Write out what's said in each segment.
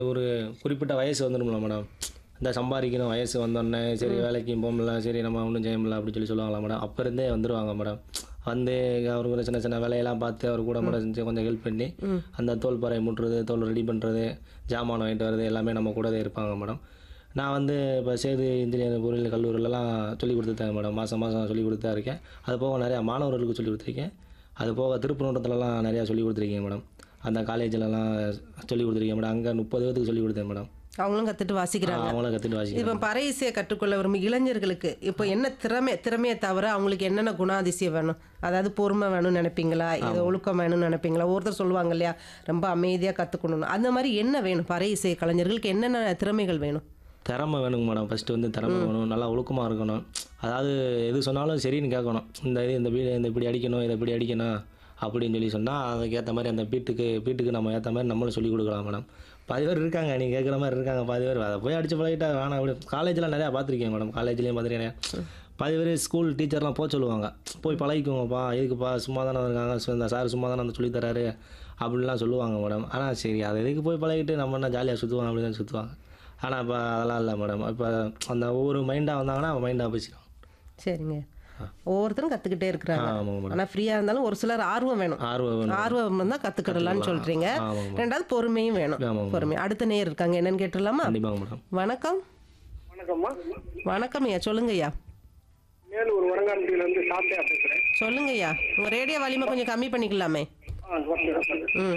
ஒரு குறிப்பிட்ட வயசு வந்துடும்ல மேடம் இந்த சம்பாதிக்கணும் வயசு வந்தோடனே சரி வேலைக்கு போகல சரி நம்ம ஒன்றும் செய்ய முடியல அப்படின்னு சொல்லி சொல்லுவாங்களா மேடம் அப்போ இருந்தே வந்துடுவாங்க மேடம் வந்து அவருக்கு ஒரு சின்ன சின்ன வேலையெல்லாம் பார்த்து அவர் கூட கூட செஞ்சு கொஞ்சம் ஹெல்ப் பண்ணி அந்த தோல் பறை முட்டுறது தோல் ரெடி பண்ணுறது ஜாமான் வாங்கிட்டு வர்றது எல்லாமே நம்ம கூடவே இருப்பாங்க மேடம் நான் வந்து இப்போ சேது இன்ஜினியர் பொறியியல் கல்லூரிலலாம் சொல்லிக் கொடுத்துருக்கேன் மேடம் மாதம் மாதம் சொல்லிக் கொடுத்து தான் இருக்கேன் அது போக நிறையா மாணவர்களுக்கு சொல்லிக் கொடுத்துருக்கேன் அது போக திருப்பரங்குன்றத்துலலாம் நிறையா சொல்லிக் கொடுத்துருக்கேன் மேடம் அந்த காலேஜிலலாம் சொல்லிக் கொடுத்துருக்கேன் மேடம் அங்கே முப்பது பேருக்கு சொல்லிக் கொடுத்தேன் மேடம் அவங்களும் கத்துட்டு வாசிக்கிறாங்க அவங்களும் கற்றுட்டு வாசிக்கிறேன் இப்போ பறை இசையை கற்றுக்கொள்ள விரும்பும் இளைஞர்களுக்கு இப்போ என்ன திறமை திறமையை தவிர அவங்களுக்கு என்னென்ன குணாதிசயம் வேணும் அதாவது பொறுமை வேணும்னு நினைப்பீங்களா இது ஒழுக்கம் வேணும்னு நினைப்பீங்களா ஒருத்தர் சொல்லுவாங்க இல்லையா ரொம்ப அமைதியாக கற்றுக்கணும் அந்த மாதிரி என்ன வேணும் பறை இசை கலைஞர்களுக்கு என்னென்ன திறமைகள் வேணும் திறமை வேணுங்க மேடம் ஃபஸ்ட்டு வந்து திறமை வேணும் நல்லா ஒழுக்கமாக இருக்கணும் அதாவது எது சொன்னாலும் சரின்னு கேட்கணும் இந்த இது இந்த பீ இந்த இப்படி அடிக்கணும் இதை இப்படி அடிக்கணும் அப்படின்னு சொல்லி சொன்னால் அதுக்கேற்ற மாதிரி அந்த பீட்டுக்கு பீட்டுக்கு நம்ம ஏற்ற மாதிரி நம்மளும் சொல்லிக் கொடுக்கலாம் மேடம் பாதி பேர் இருக்காங்க நீங்கள் கேட்குற மாதிரி இருக்காங்க பாதி பேர் அதை போய் அடிச்சு பழகிட்டா வேணாம் அப்படி காலேஜில் நிறையா பார்த்துருக்கேன் மேடம் காலேஜ்லேயும் பார்த்துருக்கேன் பாதி பேர் ஸ்கூல் டீச்சர்லாம் போக சொல்லுவாங்க போய் பழகிக்கோங்கப்பா இதுக்குப்பா சும்மா தானே இருக்காங்க சு- இந்த சார் சும்மா தானே வந்து சொல்லித் தராரு அப்படின்லாம் சொல்லுவாங்க மேடம் ஆனால் சரி அதை எதுக்கு போய் பழகிட்டு நம்ம என்ன ஜாலியாக சுற்றுவாங்க அப்படின்னு தான் சுற்றுவாங்க ஆனால் இப்போ அதெல்லாம் இல்லை மேடம் இப்போ அந்த ஒவ்வொரு மைண்டாக வந்தாங்கன்னா மைண்டாக போயிடும் சரிங்க ஒவ்வொருத்தரும் கற்றுக்கிட்டே இருக்கிறாங்க ஆமாங்க மேடம் ஆனால் ஃப்ரீயாக இருந்தாலும் ஒரு சிலர் ஆர்வம் வேணும் ஆர்வம் வேணும் ஆர்வம் இருந்தால் கற்றுக்கிடலான்னு சொல்கிறீங்க ஆமாங்க மேடம் ரெண்டாவது பொறுமையும் வேணும் ஆமாங்க பொறுமை அடுத்த நேர் இருக்காங்க என்னன்னு கேட்டுடலாமா கண்டிப்பாங்க மேடம் வணக்கம் வணக்கம்மா வணக்கம் ஐயா சொல்லுங்க ஐயா மேலூர் வடங்காண்டியில இருந்து சாப்பிட்டா பேசுறேன் சொல்லுங்க ஐயா உங்கள் ரேடியோ வால்யூமை கொஞ்சம் கம்மி பண்ணிக்கலாமே ஆ, ஓகே, ஓகே. ம்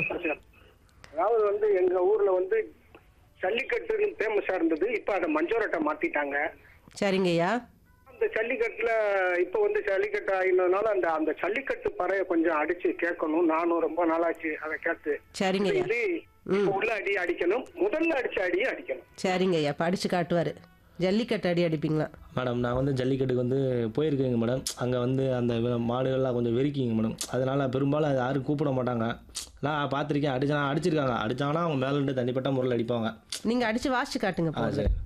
அதாவது வந்து எங்க ஊர்ல வந்து ஜல்லிக்கட்டு ஃபேமஸா இருந்தது இப்ப அதை மஞ்சோரட்டை மாத்திட்டாங்க சரிங்க ஐயா அந்த ஜல்லிக்கட்டுல இப்ப வந்து ஜல்லிக்கட்டு ஆகினதுனால அந்த அந்த ஜல்லிக்கட்டு பறைய கொஞ்சம் அடிச்சு கேட்கணும் நானும் ரொம்ப நாளாச்சு அதை கேட்டு சரிங்க ஐயா இது இப்ப உள்ள அடி அடிக்கணும் முதல்ல அடிச்ச அடியை அடிக்கணும் சரிங்க ஐயா படிச்சு காட்டுவார் ஜல்லிக்கட்டு அடி அடிப்பீங்களா மேடம் நான் வந்து ஜல்லிக்கட்டுக்கு வந்து போயிருக்கேங்க மேடம் அங்கே வந்து அந்த வே- மாடுகள்லாம் கொஞ்சம் வெறிக்கிங்க மேடம் அதனால பெரும்பாலும் அது யாரும் கூப்பிட மாட்டாங்க நான் பார்த்துருக்கேன் அடிச்சா அடிச்சிருக்காங்க அடிச்சாங்கன்னா அவங்க மேலே இருந்து தனிப்பட்ட முறையில் அடிப்பாங்க நீங்கள் அடிச்சு வாசிச்சு காட்டுங்க ஆ போதும் சரி